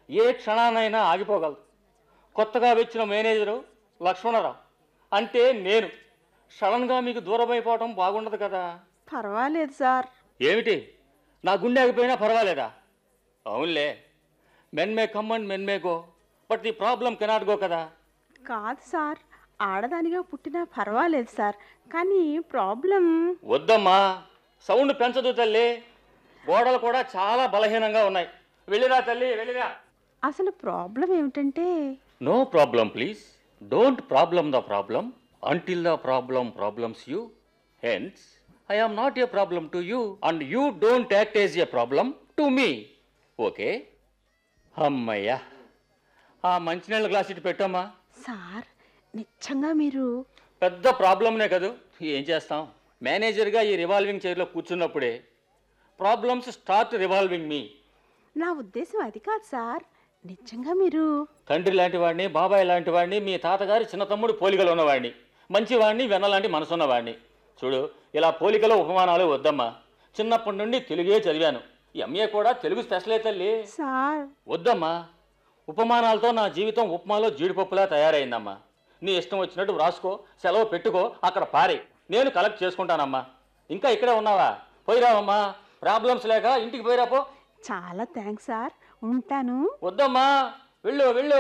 ఏ క్షణానైనా ఆగిపోగలదు కొత్తగా వచ్చిన మేనేజరు లక్ష్మణరావు అంటే నేను సడన్గా మీకు దూరం అయిపోవటం బాగుండదు కదా పర్వాలేదు సార్ ఏమిటి నా గుండె ఆగిపోయినా పర్వాలేదా అవునులే men may come and men may go but the problem cannot go కదా కాదు సార్ ఆడదానిగా పుట్టినా పర్వాలేదు సార్ కానీ ప్రాబ్లం వద్దమ్మా సౌండ్ పెంచదు తల్లి గోడలు కూడా చాలా బలహీనంగా ఉన్నాయి వెళ్ళిరా తల్లి వెళ్ళిరా అసలు ప్రాబ్లం ఏమిటంటే no problem please don't problem the problem until the problem problems you hence I am not a problem to you and you don't act as a problem to me okay అమ్మయ్యా ఆ మంచినీళ్ళ glass ఇటు పెట్టమ్మా sir నిజంగా మీరు పెద్ద ప్రాబ్లంనే కదూ ఏం చేస్తాం మేనేజర్గా ఈ రివాల్వింగ్ చైర్లో కూర్చున్నప్పుడే ప్రాబ్లమ్స్ స్టార్ట్ రివాల్వింగ్ మీ నా ఉద్దేశం అది కాదు సార్ నిజంగా మీరు తండ్రి లాంటి వాడిని బాబాయ్ లాంటి వాడిని మీ తాతగారి చిన్న తమ్ముడు పోలికలు ఉన్నవాడిని మంచివాడిని వెన్నలాంటి మనసున్నవాడిని చూడు ఇలా పోలికలు ఉపమానాలు వద్దమ్మా చిన్నప్పటి నుండి తెలుగే చదివాను ఎంఏ కూడా తెలుగు స్పెషలే తల్లి సార్ వద్దమ్మా ఉపమానాలతో నా జీవితం ఉప్మాలో జీడిపప్పులా తయారైందమ్మా నీ ఇష్టం వచ్చినట్టు వ్రాసుకో సెలవు పెట్టుకో అక్కడ పారే నేను కలెక్ట్ చేసుకుంటానమ్మా ఇంకా ఇక్కడే ఉన్నావా పోయిరావమ్మా ప్రాబ్లమ్స్ లేక ఇంటికి పోయిరాపో చాలా థ్యాంక్స్ సార్ ఉంటాను వద్దమ్మా వెళ్ళు వెళ్ళు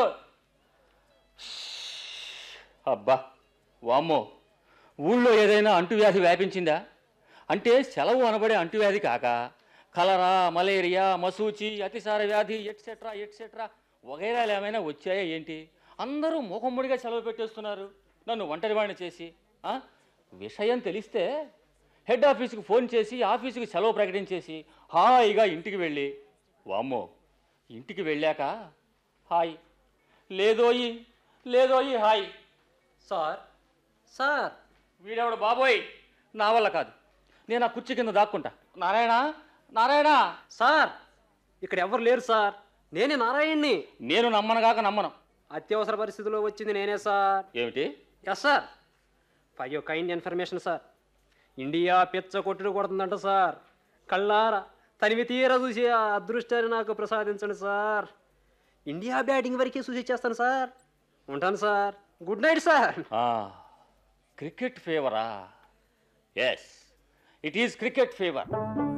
అబ్బా వామ్మో ఊళ్ళో ఏదైనా అంటువ్యాధి వ్యాపించిందా అంటే సెలవు అనబడే అంటువ్యాధి కాక కలరా మలేరియా మసూచి అతిసార వ్యాధి ఎట్సెట్రా ఎట్సెట్రా వగైరాలు ఏమైనా వచ్చాయా ఏంటి అందరూ మూకమ్ముడిగా సెలవు పెట్టేస్తున్నారు నన్ను ఒంటరివాణ్ణి చేసి ఆ? విషయం తెలిస్తే హెడ్ ఆఫీస్కి ఫోన్ చేసి ఆఫీసుకి సెలవు ప్రకటించేసి హాయిగా ఇంటికి వెళ్ళి వామ్మో ఇంటికి వెళ్ళాక హాయ్ లేదోయి లేదోయి హాయ్ సార్ సార్ వీడెవడు బాబోయ్ నా వల్ల కాదు నేను ఆ కుర్చీ కింద దాక్కుంటా నారాయణ నారాయణ సార్ ఇక్కడ ఎవరు లేరు సార్ నేనే నారాయణ్ణి నేను నమ్మనుగాక నమ్మను అత్యవసర పరిస్థితిలో వచ్చింది నేనే సార్ ఏమిటి yes sir for you kind information sir India పిచ్చ కొట్టుడు కొడుతుందంట సార్ కళ్ళారా తనివి తీర చూసి ఆ అదృష్టాన్ని నాకు ప్రసాదించండి సార్ ఇండియా బ్యాటింగ్ వరకే సూచించేస్తాను సార్ ఉంటాను సార్ గుడ్ నైట్ సార్ ఆ, క్రికెట్ ఫీవరా yes it is cricket fever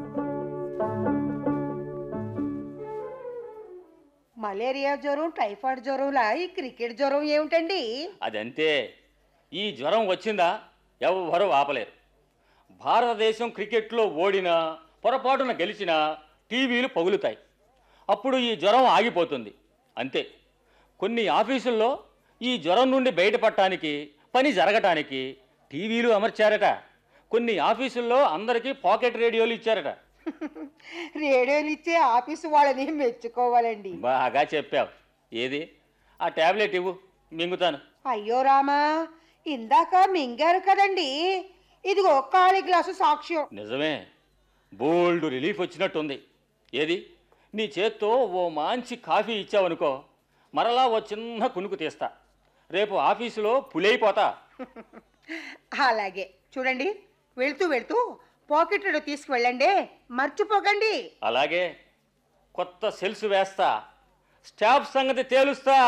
malaria జ్వరం టైఫాయిడ్ జ్వరంలా ఈ క్రికెట్ జ్వరం ఏమిటండి అదంతే ఈ జ్వరం వచ్చిందా ఎవ్వరూ ఆపలేరు భారతదేశం క్రికెట్లో ఓడినా పొరపాటున గెలిచినా టీవీలు పగులుతాయి అప్పుడు ఈ జ్వరం ఆగిపోతుంది అంతే కొన్ని ఆఫీసుల్లో ఈ జ్వరం నుండి బయటపడటానికి పని జరగటానికి టీవీలు అమర్చారట కొన్ని ఆఫీసుల్లో అందరికీ పాకెట్ రేడియోలు ఇచ్చారట రేడియోలు ఇచ్చే ఆఫీసు వాళ్ళని మెచ్చుకోవాలండి బాగా చెప్పావు ఏది ఆ ట్యాబ్లెట్ ఇవ్వు మింగుతాను అయ్యో రామా ఇందాక మింగారు కదండి ఇదిగో ఖాళీ గ్లాసు సాక్ష్యం నిజమే బోల్డ్ రిలీఫ్ వచ్చినట్టుంది ఏది నీ చేత్తో ఓ మంచి కాఫీ ఇచ్చావనుకో మరలా ఓ చిన్న కునుకు తీస్తా రేపు ఆఫీసులో పులైపోతా అలాగే చూడండి వెళ్తూ వెళ్తూ పాకెట్ రేడియో తీసుకువెళ్ళండి మర్చిపోకండి అలాగే కొత్త సెల్స్ వేస్తా స్టాఫ్ సంగతి తేలుస్తా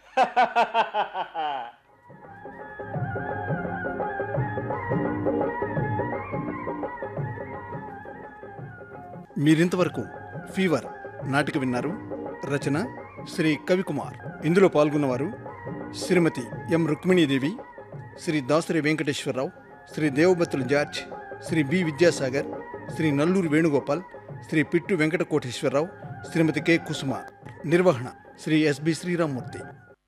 మీరింతవరకు ఫీవర్ నాటిక విన్నారు రచన శ్రీ కవికుమార్ ఇందులో పాల్గొన్నవారు Shrimati M Rukminidevi Shri Dasari Venkateswararao Shri Devabattula George Shri B Vidyasagar Shri Nalluri Venugopal Shri Pittu Venkata Koteswararao Shrimati K Kusuma నిర్వహణ శ్రీ ఎస్బి శ్రీరామ్మూర్తి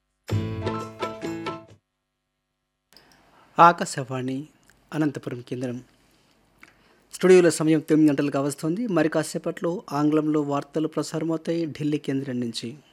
ఆకాశవాణి అనంతపురం కేంద్రం స్టూడియోలో సమయం తొమ్మిది గంటలుగా వస్తుంది మరి కాసేపట్లో ఆంగ్లంలో వార్తలు ప్రసారమవుతాయి ఢిల్లీ కేంద్రం నుంచి